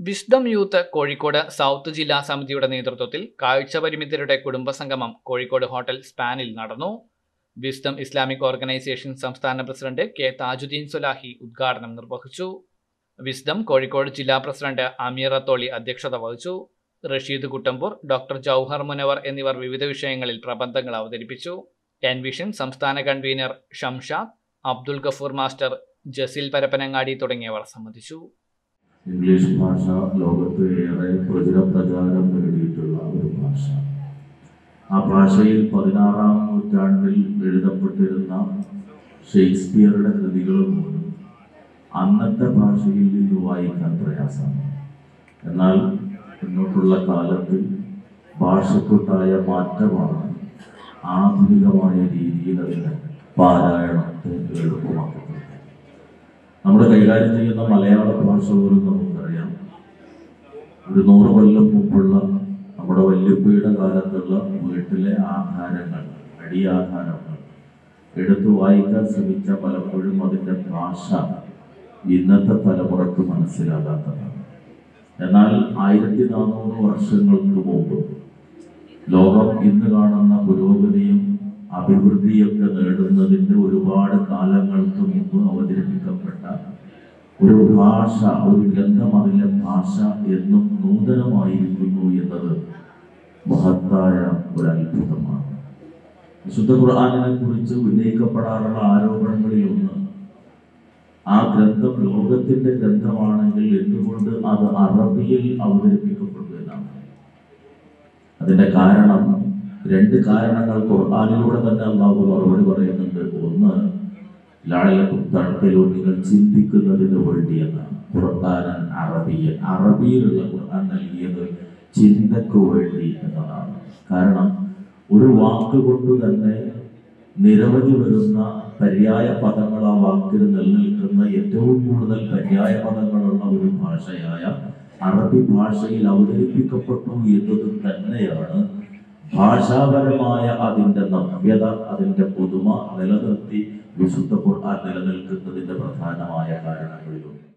wisdom youth Kozhikode south ജില്ലാ സമിതിയുടെ നേതൃത്വത്തിൽ കാഴ്ച പരിമിതരുടെ കുടുംബസംഗമം കോഴിക്കോട് ഹോട്ടൽ സ്പാനിൽ നടന്നു വിസ്ഡം ഇസ്ലാമിക് ഓർഗനൈസേഷൻ സംസ്ഥാന പ്രസിഡന്റ് കെ താജുദ്ദീൻ സുലാഹി ഉദ്ഘാടനം നിർവഹിച്ചു വിസ്ഡം കോഴിക്കോട് ജില്ലാ പ്രസിഡന്റ് അമീർ അത്തോളി അധ്യക്ഷത വഹിച്ചു റഷീദ് കുട്ടമ്പൂർ ഡോക്ടർ ജൗഹർ മുനവർ എന്നിവർ വിവിധ വിഷയങ്ങളിൽ പ്രബന്ധങ്ങൾ അവതരിപ്പിച്ചു ടെൻ വിഷൻ സംസ്ഥാന കൺവീനർ ഷംഷാദ് അബ്ദുൽ ഗഫൂർ മാസ്റ്റർ ജസീൽ പരപ്പനങ്ങാടി തുടങ്ങിയവർ സംബന്ധിച്ചു ഇംഗ്ലീഷ് ഭാഷ ലോകത്ത് ഏറെ പ്രചുര പ്രചാരം നേടിയിട്ടുള്ള ഒരു ഭാഷ ആ ഭാഷയിൽ പതിനാറാം നൂറ്റാണ്ടിൽ എഴുതപ്പെട്ടിരുന്ന ഷേക്സ്പിയറുടെ കൃതികൾ പോലും അന്നത്തെ ഭാഷയിൽ ഇത് വായിക്കാൻ പ്രയാസമാണ് എന്നാൽ മുന്നോട്ടുള്ള കാലത്ത് ഭാഷക്കുണ്ടായ മാറ്റമാണ് ആധുനികമായ രീതിയിൽ അതിൻ്റെ പാരായണത്തെ എളുപ്പമാക്കുന്നത് നമ്മൾ കൈകാര്യം ചെയ്യുന്ന മലയാള ഭാഷ പോലും നമുക്കറിയാം ഒരു നൂറ് കൊല്ലം മുമ്പുള്ള നമ്മുടെ വല്യപ്പയുടെ കാലത്തുള്ള വീട്ടിലെ ആധാരങ്ങൾ അടിയാധാരങ്ങൾ എടുത്തു വായിക്കാൻ ശ്രമിച്ച പലപ്പോഴും അതിൻ്റെ ഭാഷ ഇന്നത്തെ തലമുറക്ക് മനസ്സിലാകാത്തതാണ് എന്നാൽ ആയിരത്തി നാനൂറ് വർഷങ്ങൾക്ക് മുമ്പ് ലോകം ഇന്ന് കാണുന്ന പുരോഗതിയും അഭിവൃദ്ധിയൊക്കെ നേടുന്നതിൻ്റെ ഒരുപാട് കാലങ്ങൾക്ക് മുമ്പ് അവതരിപ്പിക്കപ്പെട്ട ഒരു ഭാഷ ഒരു ഗ്രന്ഥം അതിലെ ഭാഷ എന്നും നൂതനമായിരിക്കുന്നു എന്നത് മഹത്തായ ഒരു അത്ഭുതമാണ് വിശുദ്ധ ഖുർആാനിനെ കുറിച്ച് ഉന്നയിക്കപ്പെടാറുള്ള ആരോപണങ്ങളിൽ ഒന്ന് ആ ഗ്രന്ഥം ലോകത്തിന്റെ ഗ്രന്ഥമാണെങ്കിൽ എന്തുകൊണ്ട് അത് അറബിയിൽ അവതരിപ്പിക്കപ്പെട്ടു എന്നാണ് അതിന്റെ കാരണം രണ്ട് കാരണങ്ങൾ ഖുർആാനിലൂടെ തന്നെ അള്ളാഹു മറുപടി പറയുന്നുണ്ട് ഒന്ന് ലാളക്കും തണുക്കലും നിങ്ങൾ ചിന്തിക്കുന്നതിന് വേണ്ടി എന്നാണ് ഖുർആാനൻ അറബിയൻ അറബിയിലുള്ള ഖുർആൻ നൽകിയത് ചിന്തക്ക് വേണ്ടി എന്നതാണ് കാരണം ഒരു വാക്ക് കൊണ്ട് തന്നെ നിരവധി വരുന്ന പര്യായ പദങ്ങൾ ആ വാക്കിന് നിലനിൽക്കുന്ന ഏറ്റവും കൂടുതൽ പര്യായ പദങ്ങളുള്ള ഒരു ഭാഷയായ അറബി ഭാഷയിൽ അവതരിപ്പിക്കപ്പെട്ടു എന്നത് തന്നെയാണ് ഭാഷാപരമായ അതിന്റെ നവ്യത അതിന്റെ പുതുമ നിലനിർത്തി വിശുദ്ധ ഖുർആൻ നിലനിൽക്കുന്നതിന്റെ പ്രധാനമായ കാരണങ്ങളിലൊന്ന്